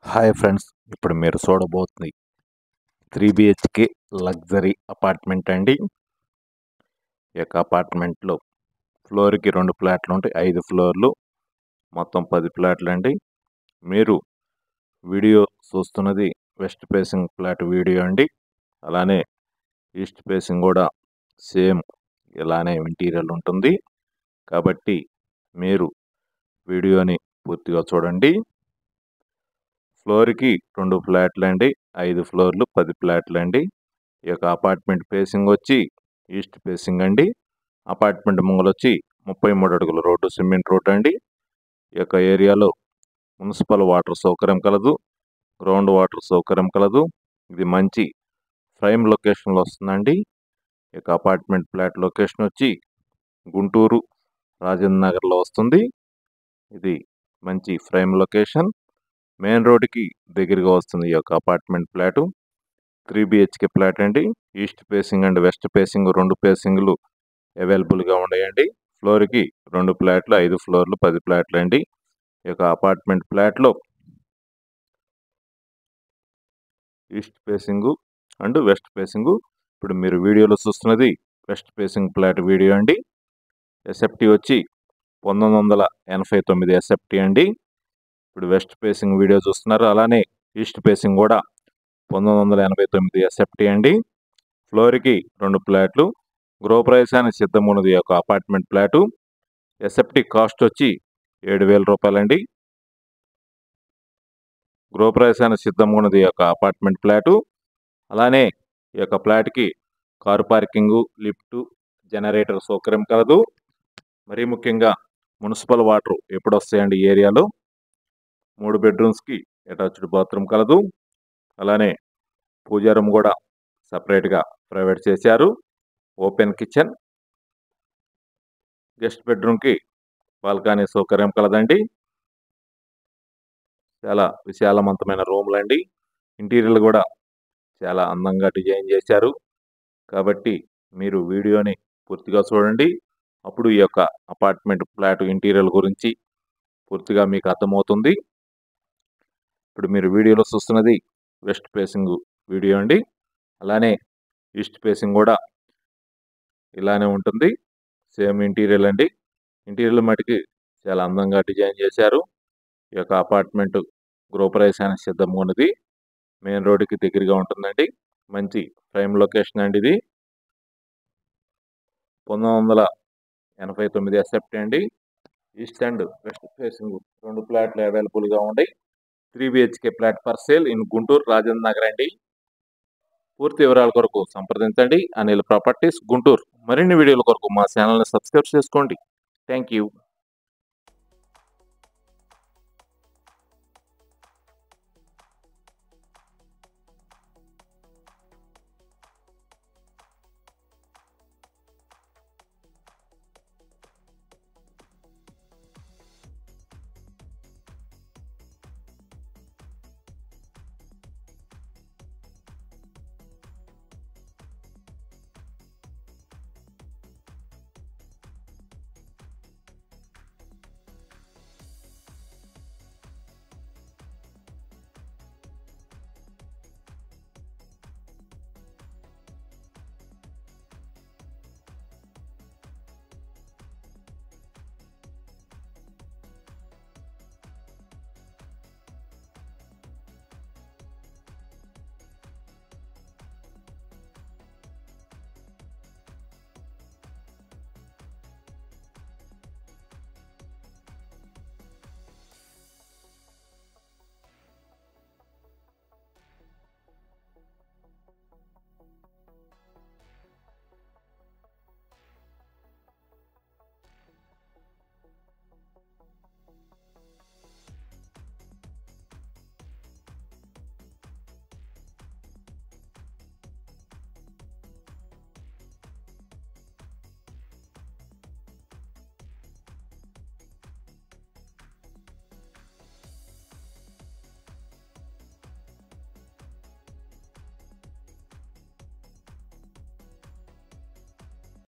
hi friends ఇప్పుడు మీరు చూడబోతుంది త్రీ బిహెచ్కే లగ్జరీ అపార్ట్మెంట్ అండి ఈ యొక్క అపార్ట్మెంట్లో ఫ్లోర్కి రెండు ఫ్లాట్లు ఉంటాయి ఐదు ఫ్లోర్లు మొత్తం పది ఫ్లాట్లు అండి మీరు వీడియో చూస్తున్నది వెస్ట్ ఫేసింగ్ ఫ్లాట్ వీడియో అండి అలానే ఈస్ట్ ఫేసింగ్ కూడా సేమ్ ఇలానే ఇంటీరియర్ ఉంటుంది కాబట్టి మీరు వీడియోని పూర్తిగా చూడండి ఫ్లోర్కి రెండు ఫ్లాట్లు అండి ఐదు ఫ్లోర్లు పది ఫ్లాట్లు అండి ఈ యొక్క అపార్ట్మెంట్ ఫేసింగ్ వచ్చి ఈస్ట్ ఫేసింగ్ అండి అపార్ట్మెంట్ ముంగలు వచ్చి ముప్పై మూడు అడుగుల రోడ్డు సిమెంట్ రోడ్డు అండి ఈ యొక్క ఏరియాలో మున్సిపల్ వాటర్ సౌకర్యం కలదు గ్రౌండ్ వాటర్ సౌకర్యం కలదు ఇది మంచి ప్రైమ్ లొకేషన్లో వస్తుందండి ఈ యొక్క అపార్ట్మెంట్ ఫ్లాట్ లొకేషన్ వచ్చి గుంటూరు రాజేంద్ర నగర్లో వస్తుంది ఇది మంచి ప్రైమ్ లొకేషన్ మెయిన్ రోడ్డుకి దగ్గరగా వస్తుంది ఈ యొక్క apartment flat three BHK flat అండి east facing and west facing రెండు ఫేసింగ్లు అవైలబుల్గా ఉన్నాయండి ఫ్లోర్కి రెండు ఫ్లాట్లు ఐదు ఫ్లోర్లు పది ఫ్లాట్లు అండి ఈ యొక్క అపార్ట్మెంట్ ఫ్లాట్లో east facing and west facing ఇప్పుడు మీరు వీడియోలో చూస్తున్నది వెస్ట్ ఫేసింగ్ ఫ్లాట్ వీడియో అండి ఎస్ఎఫ్టీ వచ్చి పంతొమ్మిది వందల ఎనభై తొమ్మిది ఎస్ఎఫ్టీ అండి ఇప్పుడు వెస్ట్ ఫేసింగ్ వీడియో చూస్తున్నారు అలానే ఈస్ట్ ఫేసింగ్ కూడా పంతొమ్మిది వందల ఎనభై తొమ్మిది ఎస్ఎఫ్టీ అండి ఫ్లోర్కి రెండు ఫ్లాట్లు గృహప్రవేశానికి సిద్ధమున్నది ఒక అపార్ట్మెంట్ ఫ్లాటు ఎస్ఎఫ్టీ కాస్ట్ వచ్చి ఏడు వేల రూపాయలండి గృహప్రవేశానికి సిద్ధమున్నది ఒక అపార్ట్మెంట్ ఫ్లాటు అలానే ఈ యొక్క ఫ్లాట్కి కారు పార్కింగు లిఫ్ట్ జనరేటర్ సౌకర్యం కలదు మరీ ముఖ్యంగా మున్సిపల్ వాటర్ ఎప్పుడు వస్తాయండి ఈ ఏరియాలో మూడు బెడ్రూమ్స్కి అటాచ్డ్ బాత్రూమ్ కలదు అలానే పూజా రూమ్ కూడా సపరేట్గా ప్రొవైడ్ చేశారు ఓపెన్ కిచెన్ గెస్ట్ బెడ్రూమ్కి బాల్కనీ సౌకర్యం కలదండి చాలా విశాలవంతమైన రూమ్లు అండి ఇంటీరియర్లు కూడా చాలా అందంగా డిజైన్ చేశారు కాబట్టి మీరు వీడియోని పూర్తిగా చూడండి అప్పుడు ఈ యొక్క అపార్ట్మెంట్ ఫ్లాట్ ఇంటీరియర్ గురించి పూర్తిగా మీకు అర్థమవుతుంది ఇప్పుడు మీరు వీడియోలో చూస్తున్నది వెస్ట్ ఫేసింగ్ వీడియో అండి అలానే ఈస్ట్ ఫేసింగ్ కూడా ఇలానే ఉంటుంది సేమ్ ఇంటీరియర్ అండి ఇంటీరియర్ మటుకి చాలా అందంగా డిజైన్ చేశారు ఈ యొక్క అపార్ట్మెంట్ గృహప్రవేశానికి సిద్ధంగా ఉన్నది మెయిన్ రోడ్డుకి దగ్గరగా ఉంటుందండి మంచి ప్రైమ్ లొకేషన్ అండి ఇది పంతొమ్మిది వందల ఎనభై తొమ్మిది ఎస్ఎఫ్టీ అండి ఈస్ట్ అండ్ వెస్ట్ ఫేసింగ్ రెండు ప్లాట్లు అవైలబుల్గా ఉన్నాయి three BHK flat for sale in Guntur Rajendra Nagar అండి పూర్తి వివరాల కొరకు సంప్రదించండి అనిల్ ప్రాపర్టీస్ గుంటూరు మరిన్ని వీడియోల కొరకు మా ఛానల్ని సబ్స్క్రైబ్ చేసుకోండి థ్యాంక్ యూ